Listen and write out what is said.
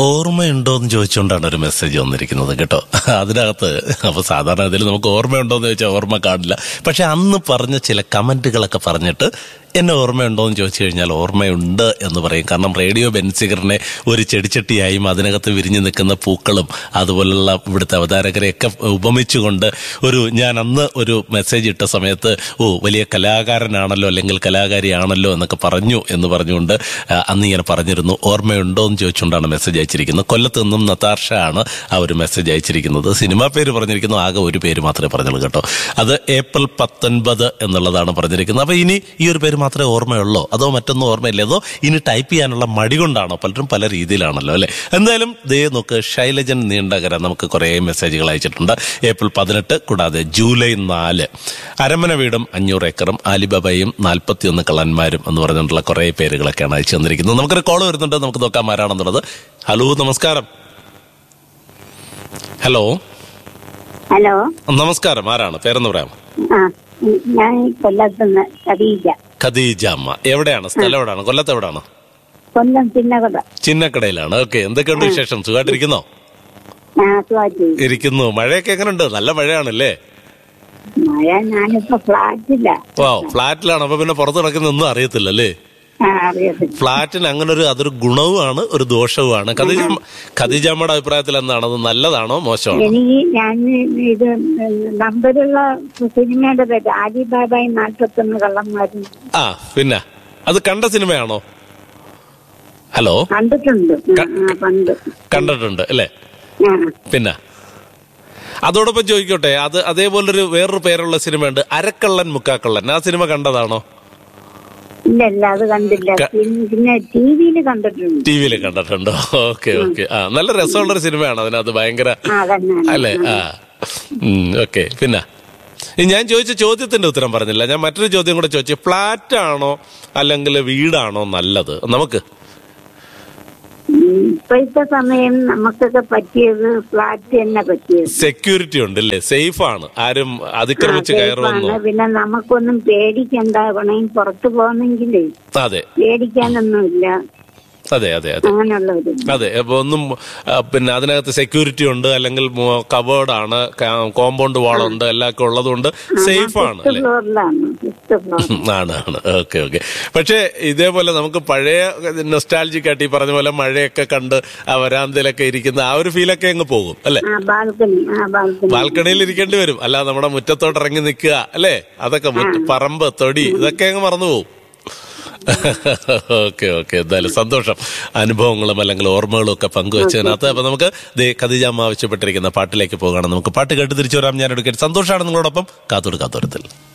ഓർമ്മയുണ്ടോ എന്ന് ചോദിച്ചുകൊണ്ടാണ് ഒരു മെസ്സേജ് വന്നിരിക്കുന്നത് കേട്ടോ അതിനകത്ത് അപ്പൊ സാധാരണ ഇതിൽ നമുക്ക് ഓർമ്മയുണ്ടോ എന്ന് ചോദിച്ചാൽ ഓർമ്മ കാണില്ല പക്ഷെ അന്ന് പറഞ്ഞ ചില കമന്റുകളൊക്കെ പറഞ്ഞിട്ട് എന്നെ ഓർമ്മയുണ്ടോ എന്ന് ചോദിച്ചു കഴിഞ്ഞാൽ ഓർമ്മയുണ്ട് എന്ന് പറയും കാരണം റേഡിയോ ബെൻസിഗറിനെ ഒരു ചെടിച്ചട്ടിയായും അതിനകത്ത് വിരിഞ്ഞു നിൽക്കുന്ന പൂക്കളും അതുപോലുള്ള ഇവിടുത്തെ അവതാരകരെയൊക്കെ ഉപമിച്ചുകൊണ്ട് ഒരു ഞാൻ അന്ന് ഒരു മെസ്സേജ് ഇട്ട സമയത്ത് ഓ വലിയ കലാകാരനാണല്ലോ അല്ലെങ്കിൽ കലാകാരിയാണല്ലോ എന്നൊക്കെ പറഞ്ഞു എന്ന് പറഞ്ഞുകൊണ്ട് ആ, അന്ന് ഇങ്ങനെ പറഞ്ഞിരുന്നു ഓർമ്മയുണ്ടോ എന്ന് ചോദിച്ചുകൊണ്ടാണ് മെസ്സേജ് അയച്ചിരിക്കുന്നത് കൊല്ലത്ത് നിന്നും നതാർഷ ആണ് ആ ഒരു മെസ്സേജ് അയച്ചിരിക്കുന്നത് സിനിമാ പേര് പറഞ്ഞിരിക്കുന്നു ആകെ ഒരു പേര് മാത്രമേ പറഞ്ഞുള്ളൂ കേട്ടോ അത് ഏപ്രിൽ പത്തൊൻപത് എന്നുള്ളതാണ് പറഞ്ഞിരിക്കുന്നത് അപ്പൊ ഇനി ഈ ഒരു പേര് മാത്രമേ ഓർമ്മയുള്ളൂ അതോ മറ്റൊന്നും ഓർമ്മയില്ലേ അതോ ഇനി ടൈപ്പ് ചെയ്യാനുള്ള മടി കൊണ്ടാണോ പലരും പല രീതിയിലാണല്ലോ അല്ലെ എന്തായാലും ദേ നോക്ക് ശൈലജൻ നീണ്ടകര നമുക്ക് കുറെ മെസ്സേജുകൾ അയച്ചിട്ടുണ്ട് ഏപ്രിൽ പതിനെട്ട് കൂടാതെ ജൂലൈ നാല് അരമന വീടും അഞ്ഞൂറ് ഏക്കറും ആലിബാബയും നാൽപ്പത്തിയൊന്ന് കള്ളന്മാരും എന്ന് പറഞ്ഞിട്ടുള്ള കുറെ പേരുകളൊക്കെയാണ് അയച്ചു തന്നിരിക്കുന്നത് നമുക്കൊരു കോൾ വരുന്നുണ്ട് നമുക്ക് നോക്കാം ആരാണെന്നുള്ളത് ഹലോ നമസ്കാരം ഹലോ ഹലോ നമസ്കാരം ആരാണ് പേരെന്ന് പറയാം ആ ഞാൻ കൊല്ലത്തുനിന്ന് ഖദീജ ഖദീജ അമ്മ എവിടെയാണ് സ്ഥലം എവിടെയാണ് കൊല്ലത്ത് എവിടെയാണ് കൊല്ലം ചിന്നകട ചിന്നക്കടയിലാണ് ഓക്കെ എന്തൊക്കെയുണ്ട് വിശേഷം സുഖമായിട്ടിരിക്കുന്നോ ആ സുഖമായിട്ട് ഇരിക്കുന്നു മഴയൊക്കെ എങ്ങനെയുണ്ട് നല്ല മഴയാണല്ലേ മഴ ഞാനിപ്പോ ഫ്ലാറ്റില്ല ഓ ഫ്ലാറ്റിലാണ് അപ്പൊ പിന്നെ പുറത്ത് നടക്കുന്ന ഒന്നും അറിയത്തില്ലല്ലേ ആ അറിയത്തില്ല ഫ്ലാറ്റിന് അങ്ങനെ ഒരു അതൊരു ഗുണവുമാണ് ഒരു ദോഷവുമാണ് ഖദീജ ഖദീജമ്മയുടെ അഭിപ്രായത്തിൽ എന്താണ് അത് നല്ലതാണോ മോശമാണോ എനിക്ക് ഞാൻ ഇത് നമ്പറുള്ള സിനിമയുടെ പേര് ആലിബാബായി നാൽപ്പത്തൊന്ന് കള്ളന്മാരും ആ പിന്നെ അത് കണ്ട സിനിമയാണോ ഹലോ കണ്ടിട്ടുണ്ട് ആ, ആ, പണ്ട് കണ്ടിട്ടുണ്ട് അല്ലേ ആ പിന്നെ അതോടൊപ്പം ചോദിക്കോട്ടെ അത് അതേപോലൊരു വേറൊരു പേരുള്ള സിനിമയുണ്ട് അരക്കള്ളൻ മുക്കാക്കള്ളൻ ആ സിനിമ കണ്ടതാണോ ഇല്ല ഇല്ല അത് കണ്ടില്ല പിന്നെ- പിന്നെ ടി വിയിൽ കണ്ടിട്ടുണ്ട് ടി വിയിൽ കണ്ടിട്ടുണ്ടോ ഓക്കെ ഓക്കെ ആ നല്ല രസമുള്ള ഒരു സിനിമയാണ് അതിനകത്ത് ഭയങ്കര ആ തന്നെ അല്ലേ ആ ഓക്കെ പിന്നെ ഈ ഞാൻ ചോദിച്ച ചോദ്യത്തിന്റെ ഉത്തരം പറഞ്ഞില്ല ഞാൻ മറ്റൊരു ചോദ്യം കൂടെ ചോദിച്ചു ഫ്ലാറ്റ് ആണോ അല്ലെങ്കിൽ വീടാണോ നല്ലത് നമുക്ക് ഉം, ഇപ്പോഴത്തെ സമയം നമുക്കൊക്കെ പറ്റിയത് ഫ്ലാറ്റ് തന്നെ പറ്റിയത് സെക്യൂരിറ്റി ഉണ്ട് അല്ലേ സേഫ് ആണ് ആരും അതിക്രമിച്ച് ആ, കയറുമെന്നോ safe ആണ്. പിന്നെ നമുക്കൊന്നും പേടിക്കണ്ട വേണമെങ്കിൽ പുറത്തു പോകുന്നെങ്കിലേ അതെ പേടിക്കാനൊന്നുമില്ല അതെ അതെ അതെ അങ്ങനെയുള്ള ഒരു അതെ അപ്പൊ ഒന്നും ആ, പിന്നെ അതിനകത്ത് സെക്യൂരിറ്റി ഉണ്ട് അല്ലെങ്കിൽ കവേർഡ് ആണ് കോമ്പൗണ്ട് വാൾ ഉണ്ട് എല്ലാം ഒക്കെ ഉള്ളതുകൊണ്ട് സേഫ് ആണ് ഫിഫ്ത്ത് അല്ലെ ഫ്ലോറിലാണ് ഫിഫ്ത്ത് ഫ്ലോർ ആണ് ആണ് ഓക്കെ ഓക്കെ പക്ഷേ ഇതേപോലെ നമുക്ക് പഴയ നൊസ്റ്റാലജിക് ആയിട്ട് ഈ പറഞ്ഞ പോലെ മഴയൊക്കെ കണ്ട് ആ വരാന്തയിലൊക്കെ ഇരിക്കുന്ന ആ ഒരു ഫീലൊക്കെ അങ്ങ് പോകും അല്ലെ ആ ബാൽക്കണി ആ ബാൽക്കണി ബാൽക്കണിയിൽ ഇരിക്കേണ്ടി വരും അല്ല നമ്മുടെ മുറ്റത്തോട്ട് ഇറങ്ങി നിൽക്കുക അല്ലേ അതൊക്കെ മുറ്റ- പറമ്പ് തൊടി ഇതൊക്കെ അങ്ങ് മറന്നു പോകും ഓക്കെ ഓക്കെ എന്തായാലും സന്തോഷം അനുഭവങ്ങളും അല്ലെങ്കിൽ ഓർമ്മകളും ഒക്കെ പങ്കുവച്ചതിനകത്ത് അപ്പൊ നമുക്ക് ദേ ഖദീജാമ്മ ആവശ്യപ്പെട്ടിരിക്കുന്ന പാട്ടിലേക്ക് പോകണം നമുക്ക് പാട്ട് കേട്ട് തിരിച്ചു വരാം ഞാൻ എടുക്കട്ടെ സന്തോഷമാണ് നിങ്ങളോടൊപ്പം കാത്തോട് കാത്തോരത്തിൽ